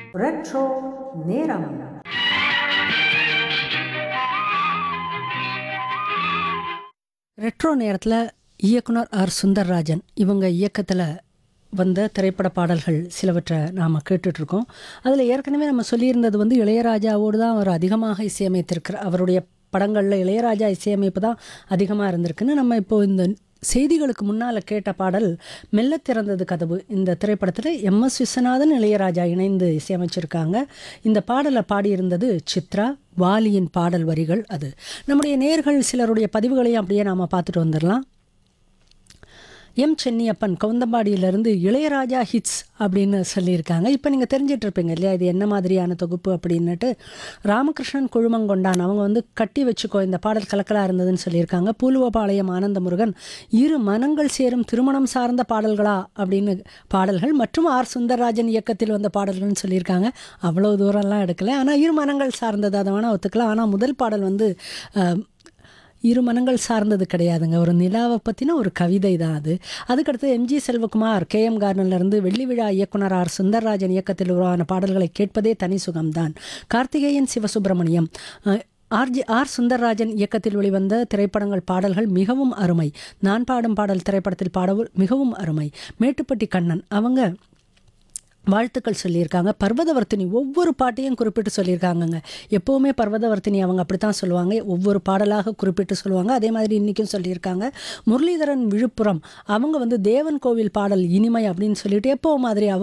retro நேரம் retro நேரத்தில் இயக்குனர் ஆர் சுந்தர்ராஜன் இவங்க இயக்கத்தில் வந்த திரைப்பட பாடல்கள் சிலவற்றை நாம் கேட்டுட்ருக்கோம் அதில் ஏற்கனவே நம்ம சொல்லியிருந்தது வந்து இளையராஜாவோடு தான் அவர் அதிகமாக இசையமைத்திருக்கிற அவருடைய படங்களில் இளையராஜா இசையமைப்பு தான் அதிகமாக இருந்திருக்குன்னு நம்ம இப்போ இந்த செய்திகளுக்கு முன்னால் கேட்ட பாடல் மெல்ல திறந்தது கதவு இந்த திரைப்படத்தில் எம் எஸ் விஸ்வநாதன் இளையராஜா இணைந்து இசையமைச்சிருக்காங்க இந்த பாடலை பாடியிருந்தது சித்ரா வாலியின் பாடல் வரிகள் அது நம்முடைய நேர்கள் சிலருடைய பதிவுகளையும் அப்படியே நாம் பார்த்துட்டு வந்துடலாம் எம் சென்னியப்பன் கவுந்தம்பாடியிலேருந்து இளையராஜா ஹிட்ஸ் அப்படின்னு சொல்லியிருக்காங்க இப்போ நீங்கள் தெரிஞ்சிட்டு இருப்பீங்க இல்லையா இது என்ன மாதிரியான தொகுப்பு அப்படின்னுட்டு ராமகிருஷ்ணன் குழுமங்கொண்டான் அவங்க வந்து கட்டி வச்சுக்கோ இந்த பாடல் கலக்கலாக இருந்ததுன்னு சொல்லியிருக்காங்க பூலுவபாளையம் ஆனந்த முருகன் இரு மனங்கள் சேரும் திருமணம் சார்ந்த பாடல்களா அப்படின்னு பாடல்கள் மற்றும் ஆர் சுந்தரராஜன் இயக்கத்தில் வந்த பாடல்கள்னு சொல்லியிருக்காங்க அவ்வளோ தூரம்லாம் எடுக்கல ஆனால் இரு மனங்கள் சார்ந்தது அதை வேணால் ஒத்துக்கலாம் ஆனால் முதல் பாடல் வந்து அஹ், இரு மனங்கள் சார்ந்தது கிடையாதுங்க ஒரு நிலாவை பற்றின ஒரு கவிதை தான் அது அதுக்கடுத்து எம்ஜி செல்வகுமார் கே எம் இருந்து வெள்ளி விழா இயக்குனர் ஆர் சுந்தரராஜன் இயக்கத்தில் உருவான பாடல்களை கேட்பதே தனி சுகம்தான் கார்த்திகேயன் சிவசுப்பிரமணியம் அஹ், ஆர்ஜி ஆர் சுந்தரராஜன் இயக்கத்தில் வெளிவந்த திரைப்படங்கள் பாடல்கள் மிகவும் அருமை நான் பாடும் பாடல் திரைப்படத்தில் பாடவும் மிகவும் அருமை மேட்டுப்பட்டி கண்ணன் அவங்க வாழ்த்துக்கள் சொல்லியிருக்காங்க பர்வதவர்த்தினி ஒவ்வொரு பாட்டையும் குறிப்பிட்டு சொல்லியிருக்காங்கங்க எப்போவுமே பர்வதவர்த்தினி அவங்க அப்படி தான் சொல்லுவாங்க ஒவ்வொரு பாடலாக குறிப்பிட்டு சொல்லுவாங்க அதே மாதிரி இன்றைக்கும் சொல்லியிருக்காங்க முரளிதரன் விழுப்புரம் அவங்க வந்து தேவன் கோவில் பாடல் இனிமை அப்படின்னு சொல்லிட்டு எப்போ மாதிரி அவர்